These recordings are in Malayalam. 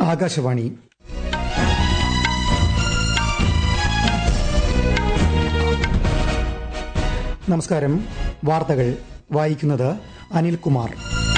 ആകാശവാണി നമസ്കാരം വാർത്തകൾ വായിക്കുന്നത് അനിൽകുമാർ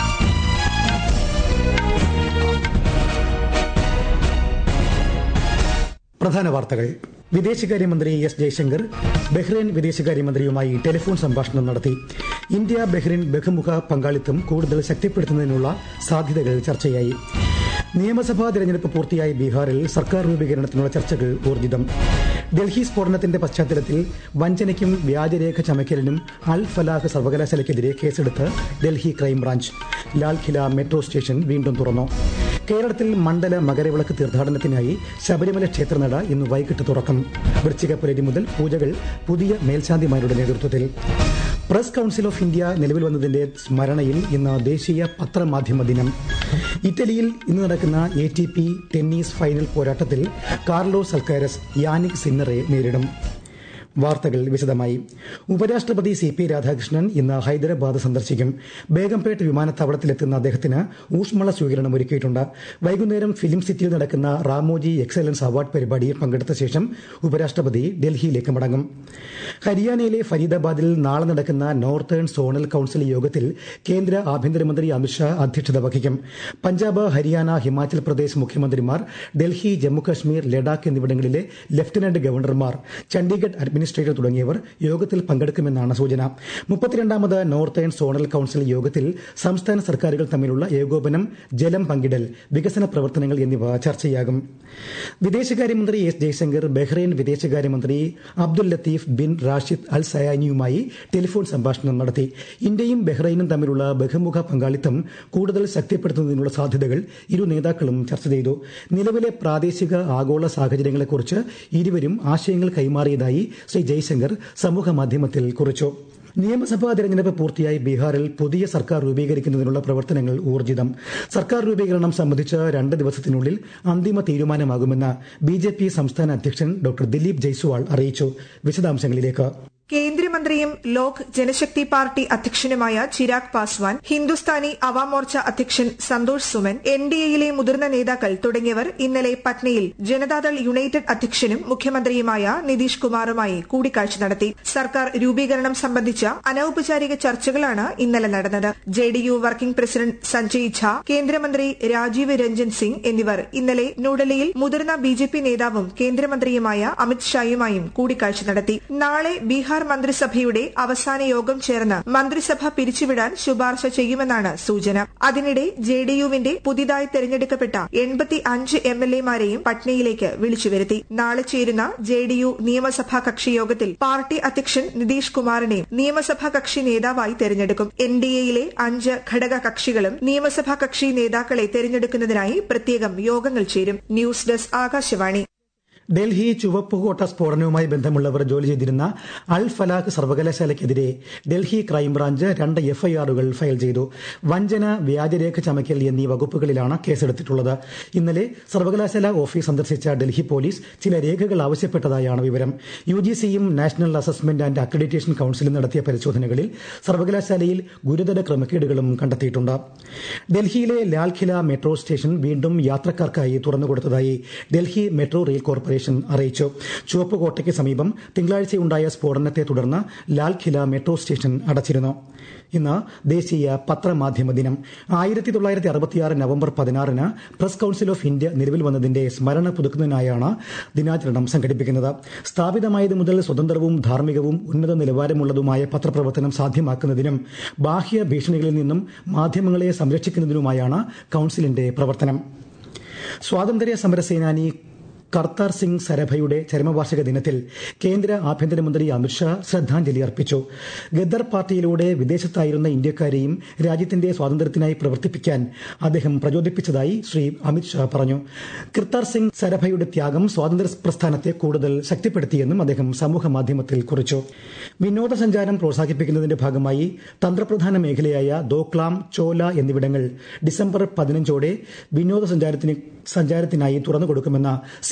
പ്രധാന വാർത്തകൾ വിദേശകാര്യമന്ത്രി എസ് ജയശങ്കർ ബഹ്റൈൻ വിദേശകാര്യമന്ത്രിയുമായി ടെലിഫോൺ സംഭാഷണം നടത്തി ഇന്ത്യ ബഹ്റൈൻ ബഹുമുഖ പങ്കാളിത്തം കൂടുതൽ ശക്തിപ്പെടുത്തുന്നതിനുള്ള സാധ്യതകൾ ചർച്ചയായി നിയമസഭാ തെരഞ്ഞെടുപ്പ് പൂർത്തിയായ ബീഹാറിൽ സർക്കാർ രൂപീകരണത്തിനുള്ള ചർച്ചകൾ ഊർജിതം ഡൽഹി സ്ഫോടനത്തിന്റെ പശ്ചാത്തലത്തിൽ വഞ്ചനയ്ക്കും വ്യാജരേഖ ചമയ്ക്കലിനും അൽ ഫലാഹ് സർവകലാശാലയ്ക്കെതിരെ കേസെടുത്ത് Delhi crime branch Lal Qila metro station വീണ്ടും തുറന്നു കേരളത്തിൽ മണ്ഡല മകരവിളക്ക് തീർത്ഥാടനത്തിനായി ശബരിമല ക്ഷേത്രനട ഇന്ന് വൈകിട്ട് തുറക്കും വൃശ്ചിക പുലരി മുതൽ പൂജകൾ പുതിയ മേൽശാന്തിമാരുടെ നേതൃത്വത്തിൽ പ്രസ് കൌൺസിൽ ഓഫ് ഇന്ത്യ നിലവിൽ വന്നതിന്റെ സ്മരണയിൽ ഇന്ന് ദേശീയ പത്രമാധ്യമ ദിനം ഇറ്റലിയിൽ ഇന്ന് നടക്കുന്ന A T P tennis final പോരാട്ടത്തിൽ കാർലോസ് അൽക്കാരസ് യാനിക് സിന്നറെ നേരിടും വാർത്തകൾ വിശദമായി ഉപരാഷ്ട്രപതി സി പി രാധാകൃഷ്ണൻ ഇന്ന് ഹൈദരാബാദ് സന്ദർശിക്കും ബേഗംപേട്ട് വിമാനത്താവളത്തിലെത്തുന്ന അദ്ദേഹത്തിന് ഊഷ്മള സ്വീകരണം ഒരുക്കിയിട്ടുണ്ട് വൈകുന്നേരം ഫിലിം സിറ്റിയിൽ നടക്കുന്ന റാമോജി എക്സലൻസ് അവാർഡ് പരിപാടിയിൽ പങ്കെടുത്ത ശേഷം ഉപരാഷ്ട്രപതി ഡൽഹിയിലേക്ക് മടങ്ങും ഹരിയാനയിലെ ഫരീദാബാദിൽ നാളെ നടക്കുന്ന നോർത്തേൺ സോണൽ കൌൺസിൽ യോഗത്തിൽ കേന്ദ്ര ആഭ്യന്തരമന്ത്രി അമിത്ഷാ അധ്യക്ഷത വഹിക്കും പഞ്ചാബ് ഹരിയാന ഹിമാചൽ പ്രദേശ് മുഖ്യമന്ത്രിമാർ ഡൽഹി ജമ്മുകശ്മീർ ലഡാക്ക് എന്നിവിടങ്ങളിലെ ലഫ്റ്റനന്റ് ഗവർണർമാർ ചണ്ഡീഗഡ് അഡ്മിനിസ്ട്രേറ്റർ തുടങ്ങിയവർ യോഗത്തിൽ പങ്കെടുക്കുമെന്നാണ് സൂചന മുപ്പത്തിരണ്ടാമത് നോർത്തേൺ സോണൽ കൌൺസിൽ യോഗത്തിൽ സംസ്ഥാന സർക്കാരുകൾ തമ്മിലുള്ള ഏകോപനം ജലം പങ്കിടൽ വികസന പ്രവർത്തനങ്ങൾ എന്നിവ ചർച്ചയാകും വിദേശകാര്യമന്ത്രി എസ് ജയശങ്കർ ബഹ്റൈൻ വിദേശകാര്യമന്ത്രി Abdul Latif bin Rashid Al സയാനിയുമായി ടെലിഫോൺ സംഭാഷണം നടത്തി ഇന്ത്യയും ബഹ്റൈനും തമ്മിലുള്ള ബഹുമുഖ പങ്കാളിത്തം കൂടുതൽ ശക്തിപ്പെടുത്തുന്നതിനുള്ള സാധ്യതകൾ ഇരു നേതാക്കളും ചർച്ച ചെയ്തു നിലവിലെ പ്രാദേശിക ആഗോള സാഹചര്യങ്ങളെക്കുറിച്ച് ഇരുവരും ആശയങ്ങൾ കൈമാറിയതായി ശ്രീ ജയശങ്കർ സമൂഹമാധ്യമത്തിൽ കുറിച്ചു നിയമസഭാ തെരഞ്ഞെടുപ്പ് പൂർത്തിയായി ബീഹാറിൽ പുതിയ സർക്കാർ രൂപീകരിക്കുന്നതിനുള്ള പ്രവർത്തനങ്ങൾ ഊർജിതം സർക്കാർ രൂപീകരണം സംബന്ധിച്ച് രണ്ട് ദിവസത്തിനുള്ളിൽ അന്തിമ തീരുമാനമാകുമെന്ന് ബി സംസ്ഥാന അധ്യക്ഷൻ ഡോക്ടർ ദിലീപ് ജയ്സ്വാൾ അറിയിച്ചു വിശദാംശങ്ങളിലേക്ക് കേന്ദ്രമന്ത്രിയും ലോക് ജനശക്തി പാർട്ടി അധ്യക്ഷനുമായ ചിരാഗ് പാസ്വാൻ ഹിന്ദുസ്ഥാനി അവാമോർച്ച അധ്യക്ഷൻ സന്തോഷ് സുമൻ എൻ ഡി എയിലെ മുതിർന്ന നേതാക്കൾ തുടങ്ങിയവർ ഇന്നലെ പട്നയിൽ ജനതാദൾ യുണൈറ്റഡ് അധ്യക്ഷനും മുഖ്യമന്ത്രിയുമായ നിതീഷ് കുമാറുമായി കൂടിക്കാഴ്ച നടത്തി സർക്കാർ രൂപീകരണം സംബന്ധിച്ച അനൌപചാരിക ചർച്ചകളാണ് ഇന്നലെ നടന്നത് J D U working president Sanjay Jha കേന്ദ്രമന്ത്രി രാജീവ് രഞ്ജൻ സിംഗ് എന്നിവർ ഇന്നലെ ന്യൂഡൽഹിയിൽ മുതിർന്ന ബി ജെ പി നേതാവും കേന്ദ്രമന്ത്രിയുമായ അമിത്ഷായുമായും കൂടിക്കാഴ്ച നടത്തി നാളെ ബീഹാർ മന്ത്രിസഭയുടെ അവസാന യോഗം ചേർന്ന് മന്ത്രിസഭ പിരിച്ചുവിടാൻ ശുപാർശ ചെയ്യുമെന്നാണ് സൂചന അതിനിടെ ജെ ഡി യുവിന്റെ പുതിയതായി തെരഞ്ഞെടുക്കപ്പെട്ട എൺപത്തി അഞ്ച് എം എൽ എമാരെയും പട്നയിലേക്ക് വിളിച്ചുവരുത്തി നാളെ ചേരുന്ന ജെ ഡി യു നിയമസഭാ കക്ഷി യോഗത്തിൽ പാർട്ടി അധ്യക്ഷൻ നിതീഷ് കുമാറിനെ നിയമസഭാ കക്ഷി നേതാവായി തെരഞ്ഞെടുക്കും എൻ ഡി എയിലെ അഞ്ച് ഘടക കക്ഷികളും നിയമസഭാ കക്ഷി നേതാക്കളെ തെരഞ്ഞെടുക്കുന്നതിനായി പ്രത്യേകം യോഗങ്ങൾ ചേരും ന്യൂസ് ഡെസ്ക് ആകാശവാണി ഡൽഹി ചുവപ്പുകോട്ട സ്ഫോടനവുമായി ബന്ധമുള്ളവർ ജോലി ചെയ്തിരുന്ന അൽ ഫലാഖ് സർവകലാശാലയ്ക്കെതിരെ ഡൽഹി ക്രൈംബ്രാഞ്ച് രണ്ട് എഫ്ഐആറുകൾ ഫയൽ ചെയ്തു വഞ്ചന വ്യാജരേഖ ചമയ്ക്കൽ എന്നീ വകുപ്പുകളിലാണ് കേസെടുത്തിട്ടുള്ളത് ഇന്നലെ സർവകലാശാല ഓഫീസ് സന്ദർശിച്ച ഡൽഹി പോലീസ് ചില രേഖകൾ ആവശ്യപ്പെട്ടതായാണ് വിവരം യുജിസിയും നാഷണൽ അസസ്മെന്റ് ആന്റ് അക്രഡിറ്റേഷൻ കൌൺസിലും നടത്തിയ പരിശോധനകളിൽ സർവകലാശാലയിൽ ഗുരുതര ക്രമക്കേടുകളും കണ്ടെത്തിയിട്ടുണ്ട് ഡൽഹിയിലെ ലാൽഖില മെട്രോ സ്റ്റേഷൻ വീണ്ടും യാത്രക്കാർക്കായി തുറന്നുകൊടുത്തതായി ഡൽഹി മെട്രോ റെയിൽ കോർപ്പറേഷൻ അറിയിച്ചു ചുവപ്പുകോട്ടയ്ക്ക് സമീപം തിങ്കളാഴ്ചയുണ്ടായ സ്ഫോടനത്തെ തുടർന്ന് ലാൽഖില മെട്രോ സ്റ്റേഷൻ അടച്ചിരുന്നു ഇന്ന് ദേശീയ പത്രമാധ്യമ ദിനം ആയിരത്തി തൊള്ളായിരത്തി അറുപത്തിയാറ് നവംബർ പതിനാറിന് പ്രസ് കൌൺസിൽ ഓഫ് ഇന്ത്യ നിലവിൽ വന്നതിന്റെ സ്മരണ പുതുക്കുന്നതിനായാണ് ദിനാചരണം സംഘടിപ്പിക്കുന്നത് സ്ഥാപിതമായത് മുതൽ സ്വതന്ത്രവും ധാർമ്മികവും ഉന്നത നിലവാരമുള്ളതുമായ പത്രപ്രവർത്തനം സാധ്യമാക്കുന്നതിനും ബാഹ്യ ഭീഷണികളിൽ നിന്നും മാധ്യമങ്ങളെ സംരക്ഷിക്കുന്നതിനുമായാണ് കൌൺസിലിന്റെ പ്രവർത്തനം സ്വാതന്ത്ര്യ സമരസേനാനി കർത്താർ സിംഗ് സരഭയുടെ ചരമവാർഷിക ദിനത്തിൽ കേന്ദ്ര ആഭ്യന്തരമന്ത്രി അമിത്ഷാ ശ്രദ്ധാഞ്ജലി അർപ്പിച്ചു ഗദ്ദർ പാർട്ടിയിലൂടെ വിദേശത്തായിരുന്ന ഇന്ത്യക്കാരെയും രാജ്യത്തിന്റെ സ്വാതന്ത്ര്യത്തിനായി പ്രവർത്തിപ്പിക്കാൻ അദ്ദേഹം പ്രചോദിപ്പിച്ചതായി ശ്രീ അമിത്ഷാ പറഞ്ഞു കർത്താർ സിംഗ് സരഭയുടെ ത്യാഗം സ്വാതന്ത്ര്യ പ്രസ്ഥാനത്തെ കൂടുതൽ ശക്തിപ്പെടുത്തിയെന്നും അദ്ദേഹം സമൂഹ മാധ്യമത്തിൽ കുറിച്ചു വിനോദസഞ്ചാരം പ്രോത്സാഹിപ്പിക്കുന്നതിന്റെ ഭാഗമായി തന്ത്രപ്രധാന മേഖലയായ ദോക്ലാം ചോല എന്നിവിടങ്ങൾ ഡിസംബർ പതിനഞ്ചോടെ വിനോദസഞ്ചാരത്തിന് സഞ്ചാരത്തിനായി തുറന്നു കൊടുക്കുമെന്ന്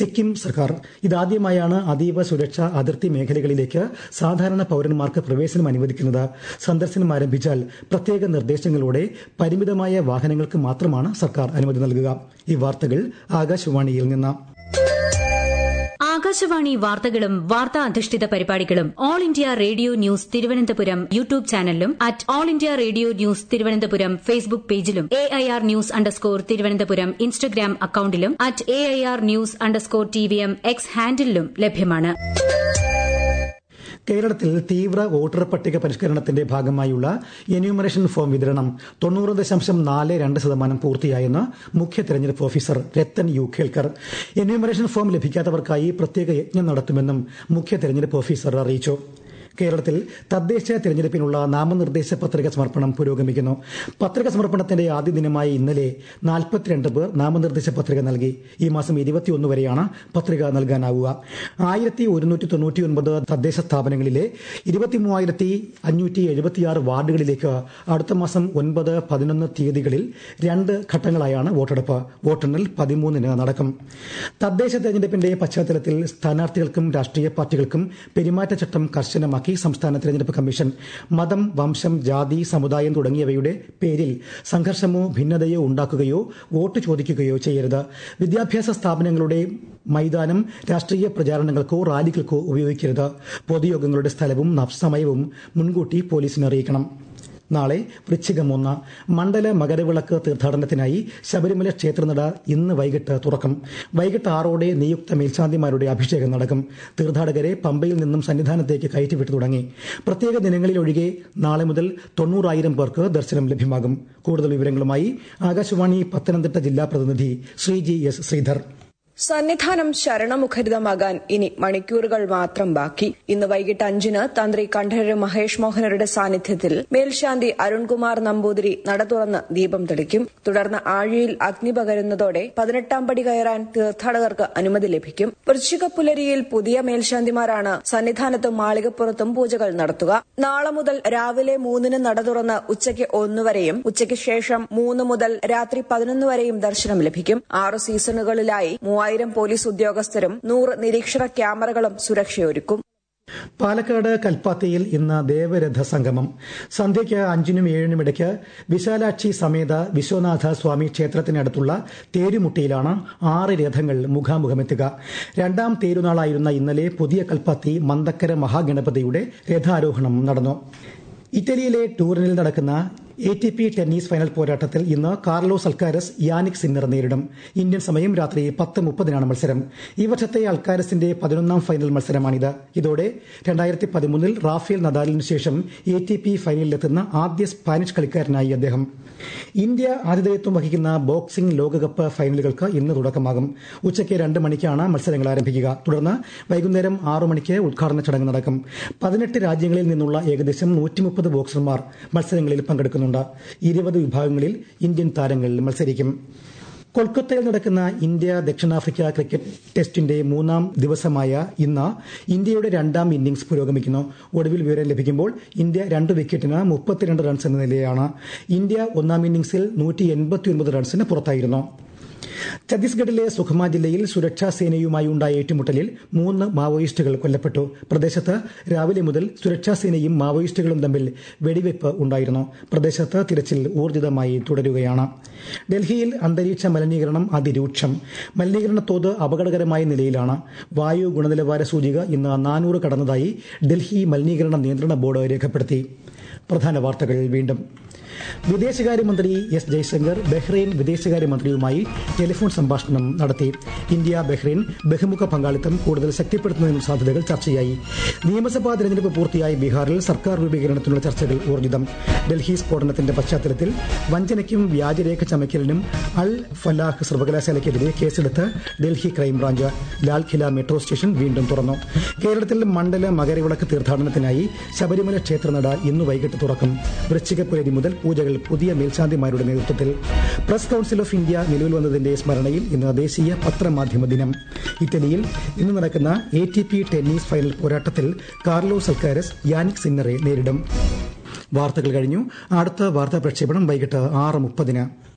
സിക്കിം സർക്കാർ ഇതാദ്യമായാണ് അതീവ സുരക്ഷാ അതിർത്തി മേഖലകളിലേക്ക് സാധാരണ പൌരന്മാർക്ക് പ്രവേശനം അനുവദിക്കുന്നത് സന്ദർശനം ആരംഭിച്ചാൽ പ്രത്യേക നിർദ്ദേശങ്ങളോടെ പരിമിതമായ വാഹനങ്ങൾക്ക് മാത്രമാണ് സർക്കാർ അനുമതി നൽകുക ഈ വാർത്തകൾ ആകാശവാണിയിൽ നിന്ന് ആകാശവാണി വാർത്തകളും വാർത്താ അധിഷ്ഠിത പരിപാടികളും All India Radio News Thiruvananthapuram YouTube ചാനലിലും at All India Radio News Thiruvananthapuram Facebook പേജിലും A I R news underscore Thiruvananthapuram Instagram അക്കൌണ്ടിലും at A I R news underscore T V M X ഹാൻഡിലും ലഭ്യമാണ് കേരളത്തിൽ തീവ്ര വോട്ടർ പട്ടിക പരിഷ്കരണത്തിന്റെ ഭാഗമായുള്ള എന്യൂമറേഷൻ ഫോം വിതരണം തൊണ്ണൂറ് ദശാംശം നാല് രണ്ട് ശതമാനം പൂർത്തിയായെന്ന് മുഖ്യ തെരഞ്ഞെടുപ്പ് officer Rathan U Khelkar enumeration form ലഭിക്കാത്തവർക്കായി പ്രത്യേക യജ്ഞം നടത്തുമെന്നും മുഖ്യ തെരഞ്ഞെടുപ്പ് ഓഫീസർ അറിയിച്ചു കേരളത്തിൽ തദ്ദേശ തെരഞ്ഞെടുപ്പിനുള്ള നാമനിർദ്ദേശ പത്രിക സമർപ്പണം പുരോഗമിക്കുന്നു പത്രിക സമർപ്പണത്തിന്റെ ആദ്യ ദിനമായ ഇന്നലെ നാൽപ്പത്തിരണ്ട് പേർ നാമനിർദ്ദേശ പത്രിക നൽകി ഈ മാസം ഇരുപത്തിയൊന്ന് വരെയാണ് പത്രിക നൽകാനാവുക ആയിരത്തി ഒരുന്നൂറ്റി തൊണ്ണൂറ്റിയൊൻപത് തദ്ദേശ സ്ഥാപനങ്ങളിലെ ഇരുപത്തിമൂവായിരത്തി അഞ്ഞൂറ്റി എഴുപത്തിയാറ് വാർഡുകളിലേക്ക് അടുത്ത മാസം ഒൻപത് പതിനൊന്ന് തീയതികളിൽ രണ്ട് ഘട്ടങ്ങളായാണ് വോട്ടെടുപ്പ് വോട്ടെണ്ണൽ പതിമൂന്നിന് നടക്കും തദ്ദേശ തെരഞ്ഞെടുപ്പിന്റെ പശ്ചാത്തലത്തിൽ സ്ഥാനാർത്ഥികൾക്കും രാഷ്ട്രീയ പാർട്ടികൾക്കും പെരുമാറ്റച്ചട്ടം കർശനമാക്കി സംസ്ഥാന തെരഞ്ഞെടുപ്പ് കമ്മീഷൻ മതം വംശം ജാതി സമുദായം തുടങ്ങിയവയുടെ പേരിൽ സംഘർഷമോ ഭിന്നതയോ ഉണ്ടാക്കുകയോ വോട്ട് ചോദിക്കുകയോ ചെയ്യരുത് വിദ്യാഭ്യാസ സ്ഥാപനങ്ങളുടെ മൈതാനം രാഷ്ട്രീയ പ്രചാരണങ്ങൾക്കോ റാലികൾക്കോ ഉപയോഗിക്കരുത് പൊതുയോഗങ്ങളുടെ സ്ഥലവും സമയവും മുൻകൂട്ടി പോലീസിനെ അറിയിക്കണം നാളെ വൃശ്ചികം ഒന്ന് മണ്ഡല മകരവിളക്ക് തീർത്ഥാടനത്തിനായി ശബരിമല ക്ഷേത്രനട ഇന്ന് വൈകിട്ട് തുറക്കും വൈകിട്ട് ആറോടെ നിയുക്ത മേൽശാന്തിമാരുടെ അഭിഷേകം നടക്കും തീർത്ഥാടകരെ പമ്പയിൽ നിന്നും സന്നിധാനത്തേക്ക് കയറ്റിവിട്ടു തുടങ്ങി പ്രത്യേക ദിനങ്ങളിലൊഴികെ നാളെ മുതൽ തൊണ്ണൂറായിരം പേർക്ക് ദർശനം ലഭ്യമാകും കൂടുതൽ വിവരങ്ങളുമായി ആകാശവാണി പത്തനംതിട്ട ജില്ലാ പ്രതിനിധി ശ്രീജി എസ് ശ്രീധർ സന്നിധാനം ശരണമുഖരിതമാകാൻ ഇനി മണിക്കൂറുകൾ മാത്രം ബാക്കി ഇന്ന് വൈകിട്ട് അഞ്ചിന് തന്ത്രി കണ്ഠരര് മഹേഷ് മോഹനരുടെ സാന്നിധ്യത്തിൽ മേൽശാന്തി അരുൺകുമാർ നമ്പൂതിരി നട തുറന്ന് ദീപം തെളിക്കും തുടർന്ന് ആഴിയിൽ അഗ്നി പകരുന്നതോടെ പതിനെട്ടാം പടി കയറാൻ തീർത്ഥാടകർക്ക് അനുമതി ലഭിക്കും വൃശ്ചിക പുലരിയിൽ പുതിയ മേൽശാന്തിമാരാണ് സന്നിധാനത്തും മാളികപ്പുറത്തും പൂജകൾ നടത്തുക നാളെ മുതൽ രാവിലെ മൂന്നിന് നട തുറന്ന് ഉച്ചയ്ക്ക് ഒന്നുവരെയും ഉച്ചയ്ക്ക് ശേഷം മൂന്ന് മുതൽ രാത്രി പതിനൊന്ന് വരെയും ദർശനം ലഭിക്കും ആറ് സീസണുകളിലായി മൂവായിരം പോലീസ് ഉദ്യോഗസ്ഥരും നൂറ് നിരീക്ഷണ ക്യാമറകളും സുരക്ഷയൊരുക്കും പാലക്കാട് കൽപ്പാത്തിയിൽ ഇന്ന് ദേവരഥ സംഗമം സന്ധ്യയ്ക്ക് അഞ്ചിനും ഏഴിനും ഇടയ്ക്ക് വിശാലാക്ഷി സമേത വിശ്വനാഥ സ്വാമി ക്ഷേത്രത്തിനടുത്തുള്ള തേരുമുട്ടിയിലാണ് ആറ് രഥങ്ങൾ മുഖാമുഖമെത്തുക രണ്ടാം തേരുനാളായിരുന്ന ഇന്നലെ പുതിയ കൽപ്പാത്തി മന്തക്കര മഹാഗണപതിയുടെ രഥാരോഹണം നടന്നു ഇറ്റലിയിലെ ടൂറിനിൽ നടക്കുന്ന A T P tennis final പോരാട്ടത്തിൽ ഇന്ന് കാർലോസ് അൽക്കാരസ് യാനിക് സിന്നർ നേരിടും ഇന്ത്യൻ സമയം രാത്രി പത്ത് മുപ്പതിനാണ് മത്സരം ഈ വർഷത്തെ അൽക്കാരസിന്റെ പതിനൊന്നാം ഫൈനൽ മത്സരമാണിത് ഇതോടെ രണ്ടായിരത്തി പതിമൂന്നിൽ റാഫേൽ നദാലിന് ശേഷം എ ടി പി ഫൈനലിലെത്തുന്ന ആദ്യ സ്പാനിഷ് കളിക്കാരനായി അദ്ദേഹം ഇന്ത്യ ആതിഥേയത്വം വഹിക്കുന്ന ബോക്സിംഗ് ലോകകപ്പ് ഫൈനലുകൾക്ക് ഇന്ന് തുടക്കമാകും ഉച്ചയ്ക്ക് രണ്ട് മണിക്കാണ് മത്സരങ്ങൾ ആരംഭിക്കുക തുടർന്ന് വൈകുന്നേരം ആറു മണിക്ക് ഉദ്ഘാടന ചടങ്ങ് നടക്കും പതിനെട്ട് രാജ്യങ്ങളിൽ നിന്നുള്ള ഏകദേശം നൂറ്റിമുപ്പത് ബോക്സർമാർ മത്സരങ്ങളിൽ പങ്കെടുക്കുന്നുണ്ട് ഇരുപത് വിഭാഗങ്ങളിൽ ഇന്ത്യൻ താരങ്ങൾ മത്സരിക്കും കൊൽക്കത്തയിൽ നടക്കുന്ന ഇന്ത്യ ദക്ഷിണാഫ്രിക്ക ക്രിക്കറ്റ് ടെസ്റ്റിന്റെ മൂന്നാം ദിവസമായ ഇന്ന് ഇന്ത്യയുടെ രണ്ടാം ഇന്നിംഗ്സ് പുരോഗമിക്കുന്നു ഒടുവിൽ വിവരം ലഭിക്കുമ്പോൾ ഇന്ത്യ രണ്ട് വിക്കറ്റിന് മുപ്പത്തിരണ്ട് റൺസ് എന്ന നിലയാണ് ഇന്ത്യ ഒന്നാം ഇന്നിംഗ്സിൽ നൂറ്റി റൺസിന് പുറത്തായിരുന്നു ഛത്തീസ്ഗഡിലെ സുഖമ ജില്ലയിൽ സുരക്ഷാ സേനയുമായി ഉണ്ടായ ഏറ്റുമുട്ടലിൽ മൂന്ന് മാവോയിസ്റ്റുകൾ കൊല്ലപ്പെട്ടു പ്രദേശത്ത് രാവിലെ മുതൽ സുരക്ഷാ സേനയും മാവോയിസ്റ്റുകളും തമ്മിൽ വെടിവയ്പ് ഉണ്ടായിരുന്നു പ്രദേശത്ത് തിരച്ചിൽ ഊർജിതമായി തുടരുകയാണ് ഡൽഹിയിൽ അന്തരീക്ഷ മലിനീകരണം അതിരൂക്ഷം മലിനീകരണ തോത് അപകടകരമായ നിലയിലാണ് വായു ഗുണനിലവാര സൂചിക ഇന്ന് നാനൂറ് കടന്നതായി ഡൽഹി മലിനീകരണ നിയന്ത്രണ ബോർഡ് രേഖപ്പെടുത്തി പ്രധാന വാർത്തകൾ വീണ്ടും വിദേശകാര്യമന്ത്രി എസ് ജയശങ്കർ ബഹ്റൈൻ വിദേശകാര്യമന്ത്രിയുമായി ടെലിഫോൺ സംഭാഷണം നടത്തി ഇന്ത്യ ബഹ്റൈൻ ബഹുമുഖ പങ്കാളിത്തം കൂടുതൽ ശക്തിപ്പെടുത്തുന്നതിനും സാധ്യതകൾ ചർച്ചയായി നിയമസഭാ തെരഞ്ഞെടുപ്പ് പൂർത്തിയായ ബീഹാറിൽ സർക്കാർ രൂപീകരണത്തിനുള്ള ചർച്ചകൾ ഊർജിതം ഡൽഹി സ്ഫോടനത്തിന്റെ പശ്ചാത്തലത്തിൽ വഞ്ചനയ്ക്കും വ്യാജരേഖ ചമയ്ക്കലിനും അൽ ഫലാഹ് സർവകലാശാലയ്ക്കെതിരെ കേസെടുത്ത് Delhi crime branch Lal Qila metro station വീണ്ടും തുറന്നു കേരളത്തിൽ മണ്ഡല മകരവിളക്ക് തീർത്ഥാടനത്തിനായി ശബരിമല ക്ഷേത്രനട ഇന്ന് വൈകിട്ട് തുറക്കും വൃശ്ചികപ്പുലരി മുതൽ പൂജകൾ പുതിയ മേൽശാന്തിമാരുടെ നേതൃത്വത്തിൽ പ്രസ് കൌൺസിൽ ഓഫ് ഇന്ത്യ നിലവിൽ വന്നതിന്റെ സ്മരണയിൽ ഇന്ന് ദേശീയ പത്രമാധ്യമ ദിനം ഇറ്റലിയിൽ ഇന്ന് നടക്കുന്ന A T P tennis final പോരാട്ടത്തിൽ കാർലോസ് അൽക്കാരസ് യാനിക് സിന്നറെ നേരിടും വാർത്തകൾ കഴിഞ്ഞു അടുത്ത വാർത്താ പ്രക്ഷേപണം വൈകിട്ട് ആറ് മുപ്പതിന്